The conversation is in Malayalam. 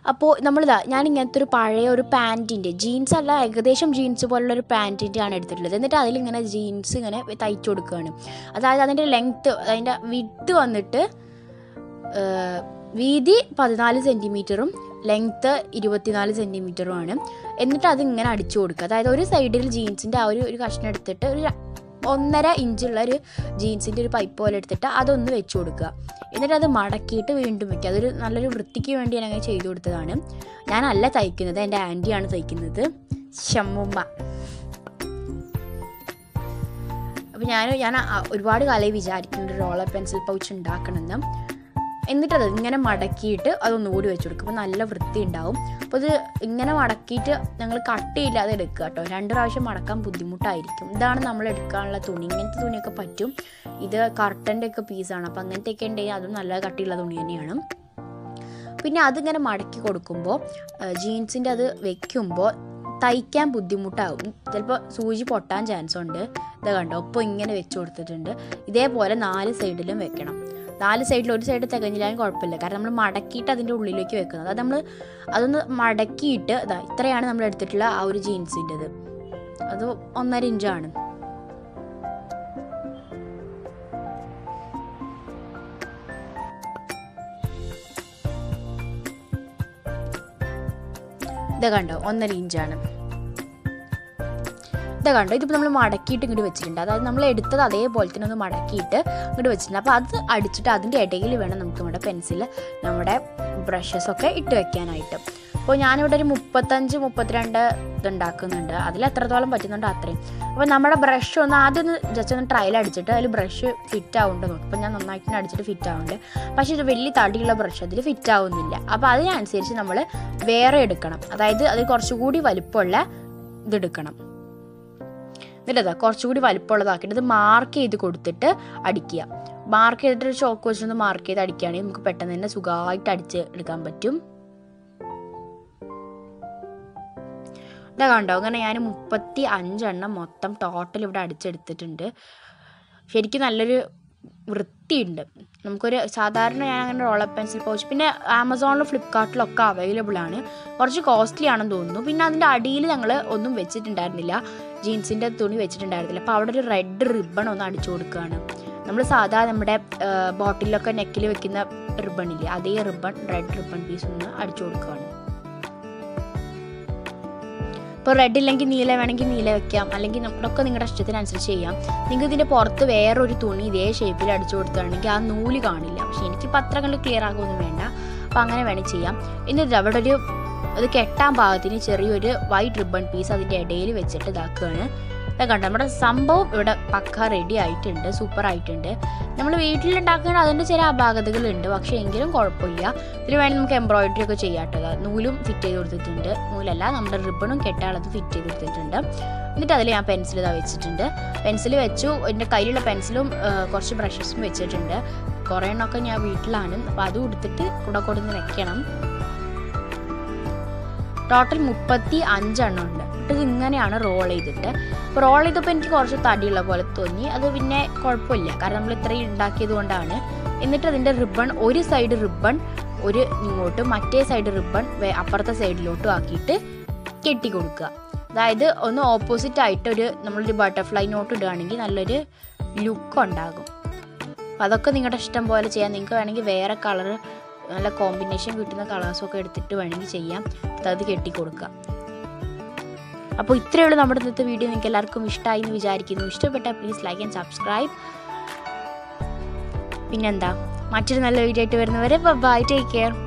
അപ്പോൾ നമ്മളിതാ ഞാൻ ഇങ്ങനത്തെ ഒരു പഴയ ഒരു പാൻറ്റിൻ്റെ ജീൻസ് അല്ല ഏകദേശം ജീൻസ് പോലുള്ള ഒരു പാൻറ്റിൻ്റെ ആണ് എടുത്തിട്ടുള്ളത് എന്നിട്ട് അതിലിങ്ങനെ ജീൻസ് ഇങ്ങനെ തയ്ച്ചു കൊടുക്കുകയാണ് അതായത് അതിൻ്റെ ലെങ്ത്ത് അതിൻ്റെ വിട്ട് വന്നിട്ട് ഏഹ്, വീതി പതിനാല് സെൻറ്റിമീറ്ററും ലെങ്ത്ത് ഇരുപത്തിനാല് സെൻറ്റിമീറ്ററുമാണ് എന്നിട്ട് അതിങ്ങനെ അടിച്ചു കൊടുക്കുക അതായത് ഒരു സൈഡിൽ ജീൻസിൻ്റെ ആ ഒരു ഒരു കഷ്ണം എടുത്തിട്ട് ഒരു ര- ഒന്നര ഇഞ്ചുള്ള ഒരു ജീൻസിൻ്റെ ഒരു പൈപ്പ് പോലെ എടുത്തിട്ട് അതൊന്ന് വെച്ച് കൊടുക്കുക എന്നിട്ട് അത് മടക്കിയിട്ട് വീണ്ടും വെക്കുക അതൊരു നല്ലൊരു വൃത്തിക്ക് വേണ്ടി ഞാൻ അങ്ങനെ ചെയ്തു കൊടുത്തതാണ് ഞാനല്ല തയ്ക്കുന്നത് എൻ്റെ ആൻറ്റിയാണ് തയ്ക്കുന്നത് ഷമ്മുമ്മ അപ്പോൾ ഞാൻ ഞാൻ ആ- ഒരുപാട് കാലമായി വിചാരിക്കുന്നുണ്ട് റോളർ പെൻസിൽ പൗച്ച് ഉണ്ടാക്കണമെന്ന് എന്നിട്ടത് ഇങ്ങനെ മടക്കിയിട്ട് അതൊന്നുകൂടി വെച്ച് കൊടുക്കും അപ്പോൾ നല്ല വൃത്തി ഉണ്ടാവും അപ്പോൾ ഇത് ഇങ്ങനെ മടക്കിയിട്ട് ഞങ്ങൾ കട്ടിയില്ലാതെ എടുക്കുക കേട്ടോ രണ്ട് പ്രാവശ്യം മടക്കാൻ ബുദ്ധിമുട്ടായിരിക്കും ഇതാണ് നമ്മൾ എടുക്കാനുള്ള തുണി ഇങ്ങനത്തെ തുണിയൊക്കെ പറ്റും ഇത് കർട്ടൻ്റെ ഒക്കെ പീസാണ് അപ്പോൾ അങ്ങനത്തെയൊക്കെ ഉണ്ടെങ്കിൽ അതും നല്ല കട്ടിയുള്ള തുണി തന്നെയാണ് പിന്നെ അതിങ്ങനെ മടക്കി കൊടുക്കുമ്പോൾ ജീൻസിൻ്റെ അത് വെക്കുമ്പോൾ തയ്ക്കാൻ ബുദ്ധിമുട്ടാവും ചിലപ്പോൾ സൂചി പൊട്ടാൻ ചാൻസ് ഉണ്ട് ഇത് കണ്ടോ ഒപ്പം ഇങ്ങനെ വെച്ച് കൊടുത്തിട്ടുണ്ട് ഇതേപോലെ നാല് സൈഡിലും വെക്കണം നാല് സൈഡിൽ ഒരു സൈഡ് തികഞ്ഞില്ലാലും കുഴപ്പമില്ല കാരണം നമ്മൾ മടക്കിയിട്ട് അതിൻ്റെ ഉള്ളിലേക്ക് വെക്കുന്നത് അത് നമ്മൾ അതൊന്ന് മടക്കിയിട്ട് ഇതാ ഇത്രയാണ് നമ്മൾ എടുത്തിട്ടുള്ള ആ ഒരു ജീൻസിൻ്റെത് അത് ഒന്നര ഇഞ്ചാണ് ഇത് കണ്ടോ ഒന്നര ഇഞ്ചാണ് ഇത് കണ്ടോ ഇതിപ്പോൾ നമ്മൾ മടക്കിയിട്ട് ഇങ്ങോട്ട് വെച്ചിട്ടുണ്ട് അതായത് നമ്മൾ എടുത്തത് അതേപോലെ തന്നെ ഒന്ന് മടക്കിയിട്ട് ഇങ്ങോട്ട് വെച്ചിട്ടുണ്ട് അപ്പോൾ അത് അടിച്ചിട്ട് അതിൻ്റെ ഇടയിൽ വേണം നമുക്ക് നമ്മുടെ പെൻസിൽ നമ്മുടെ ബ്രഷസ് ഒക്കെ ഇട്ട് വെക്കാനായിട്ട് അപ്പോൾ ഞാനിവിടെ ഒരു മുപ്പത്തഞ്ച് മുപ്പത്തിരണ്ട് ഇതുണ്ടാക്കുന്നുണ്ട് അതിൽ എത്രത്തോളം പറ്റുന്നുണ്ടോ അത്രയും അപ്പോൾ നമ്മുടെ ബ്രഷ് ഒന്ന് ആദ്യം ഒന്ന് ജസ്റ്റ് ഒന്ന് ട്രയൽ അടിച്ചിട്ട് അതിൽ ബ്രഷ് ഫിറ്റ് ആവുന്നുണ്ട് നോക്കും അപ്പോൾ ഞാൻ നന്നായിട്ട് തന്നെ അടിച്ചിട്ട് ഫിറ്റ് ആവുന്നുണ്ട് പക്ഷേ ഇത് വലിയ തടിയുള്ള ബ്രഷ് അതിൽ ഫിറ്റ് ആവുന്നില്ല അപ്പോൾ അതിനനുസരിച്ച് നമ്മൾ വേറെ എടുക്കണം അതായത് അത് കുറച്ചുകൂടി വലിപ്പമുള്ള ഇതെടുക്കണം എന്നിട്ട് അതാ കുറച്ചുകൂടി വലിപ്പമുള്ളതാക്കിയിട്ട് ഇത് മാർക്ക് ചെയ്ത് കൊടുത്തിട്ട് അടിക്കുക മാർക്ക് ചെയ്തിട്ട് ഒരു ചോക്ക് വെച്ചിട്ട് മാർക്ക് ചെയ്ത് അടിക്കുകയാണെങ്കിൽ നമുക്ക് പെട്ടെന്ന് തന്നെ സുഖമായിട്ട് അടിച്ച് എടുക്കാൻ പറ്റും ഇതാ കണ്ടോ അങ്ങനെ ഞാൻ മുപ്പത്തി അഞ്ചെണ്ണം മൊത്തം ടോട്ടൽ ഇവിടെ അടിച്ചെടുത്തിട്ടുണ്ട് ശരിക്കും നല്ലൊരു വൃത്തിയുണ്ട് നമുക്കൊരു സാധാരണ ഞാൻ അങ്ങനെ റോളർ പെൻസിൽ പൗച്ച് പിന്നെ ആമസോണിലും ഫ്ലിപ്കാർട്ടിലൊക്കെ അവൈലബിൾ ആണ് കുറച്ച് കോസ്റ്റ്ലി ആണെന്ന് തോന്നുന്നു പിന്നെ അതിൻ്റെ അടിയിൽ ഞങ്ങൾ ഒന്നും വെച്ചിട്ടുണ്ടായിരുന്നില്ല ജീൻസിൻ്റെ തുണി വെച്ചിട്ടുണ്ടായിരുന്നില്ല അപ്പോൾ അവിടെ ഒരു റെഡ് റിബൺ ഒന്ന് അടിച്ചു കൊടുക്കുകയാണ് നമ്മൾ സാധാ നമ്മുടെ ബോട്ടിലൊക്കെ നെക്കിൽ വെക്കുന്ന റിബൺ ഇല്ലേ അതേ റിബൺ റെഡ് റിബൺ പീസ് ഒന്ന് അടിച്ചു കൊടുക്കുകയാണ് ഇപ്പോൾ റെഡ് ഇല്ലെങ്കിൽ നീല വേണമെങ്കിൽ നീല വെക്കാം അല്ലെങ്കിൽ നമ്മളൊക്കെ നിങ്ങളുടെ ഇഷ്ടത്തിനനുസരിച്ച് ചെയ്യാം നിങ്ങൾക്ക് ഇതിൻ്റെ പുറത്ത് വേറൊരു തുണി ഇതേ ഷേപ്പിൽ അടിച്ചു കൊടുക്കുകയാണെങ്കിൽ ആ നൂല് കാണില്ല പക്ഷേ എനിക്കിപ്പോൾ അത്ര കണ്ട് ക്ലിയർ ആകുമൊന്നും വേണ്ട അപ്പോൾ അങ്ങനെ വേണമെങ്കിൽ ചെയ്യാം എന്നിട്ട് അവിടെ ഒരു അത് കെട്ടാൻ പാകത്തിന് ചെറിയൊരു വൈറ്റ് റിബൺ പീസ് അതിൻ്റെ ഇടയിൽ വെച്ചിട്ട് ഇതാക്കുകയാണ് ഇതാ കണ്ടോ നമ്മുടെ സംഭവം ഇവിടെ പക്ക റെഡി ആയിട്ടുണ്ട് സൂപ്പർ ആയിട്ടുണ്ട് നമ്മൾ വീട്ടിലുണ്ടാക്കുന്ന അതിൻ്റെ ചില അപാകതകളുണ്ട് പക്ഷേ എങ്കിലും കുഴപ്പമില്ല ഇതിൽ വേണമെങ്കിൽ നമുക്ക് എംബ്രോയിഡറി ഒക്കെ ചെയ്യാം കേട്ടോ നൂലും ഫിറ്റ് ചെയ്ത് കൊടുത്തിട്ടുണ്ട് നൂലല്ല നമ്മുടെ റിബണും കെട്ടാളത് ഫിറ്റ് ചെയ്ത് കൊടുത്തിട്ടുണ്ട് എന്നിട്ട് അതിൽ ഞാൻ പെൻസിൽ ഇതാ വെച്ചിട്ടുണ്ട് പെൻസിൽ വെച്ചു എൻ്റെ കയ്യിലുള്ള പെൻസിലും ആ, കുറച്ച് ബ്രഷസും വെച്ചിട്ടുണ്ട് കുറേ എണ്ണമൊക്കെ ഞാൻ വീട്ടിലാണ് അപ്പോൾ അതും എടുത്തിട്ട് കൂടെ കൊടുന്ന് വെക്കണം ടോട്ടൽ മുപ്പത്തി അഞ്ചെണ്ണം ഉണ്ട് എന്നിട്ട് ഇത് ഇങ്ങനെയാണ് റോൾ ചെയ്തിട്ട് അപ്പോൾ റോൾ ചെയ്തപ്പോൾ എനിക്ക് കുറച്ച് തടിയുള്ള പോലെ തോന്നി അത് പിന്നെ കുഴപ്പമില്ല കാരണം നമ്മൾ ഇത്രയും ഉണ്ടാക്കിയത് കൊണ്ടാണ് എന്നിട്ട് അതിൻ്റെ റിബൺ ഒരു സൈഡ് റിബൺ ഒരു ഇങ്ങോട്ടും മറ്റേ സൈഡ് റിബൺ അപ്പുറത്തെ സൈഡിലോട്ടും ആക്കിയിട്ട് കെട്ടി കൊടുക്കുക അതായത് ഒന്ന് ഓപ്പോസിറ്റ് ആയിട്ട് ഒരു നമ്മളൊരു ബട്ടർഫ്ലൈ നോട്ട് ഇടുകയാണെങ്കിൽ നല്ലൊരു ലുക്ക് ഉണ്ടാകും അപ്പോൾ അതൊക്കെ നിങ്ങളുടെ ഇഷ്ടം പോലെ ചെയ്യാം നിങ്ങൾക്ക് വേണമെങ്കിൽ വേറെ കളർ നല്ല കോമ്പിനേഷൻ കിട്ടുന്ന കളേഴ്സൊക്കെ എടുത്തിട്ട് വേണമെങ്കിൽ ചെയ്യാം എന്നിട്ട് അത് കെട്ടി കൊടുക്കുക അപ്പോൾ ഇത്രയേ ഉള്ളൂ നമ്മുടെ ഇന്നത്തെ വീഡിയോ നിങ്ങൾക്ക് എല്ലാവർക്കും ഇഷ്ടമായി എന്ന് വിചാരിക്കുന്നു ഇഷ്ടപ്പെട്ടാൽ പ്ലീസ് ലൈക്ക് ആൻഡ് സബ്സ്ക്രൈബ് പിന്നെന്താ മറ്റൊരു നല്ല വീഡിയോ ആയിട്ട് വരുന്നവരെ ബൈ ടേക്ക് കെയർ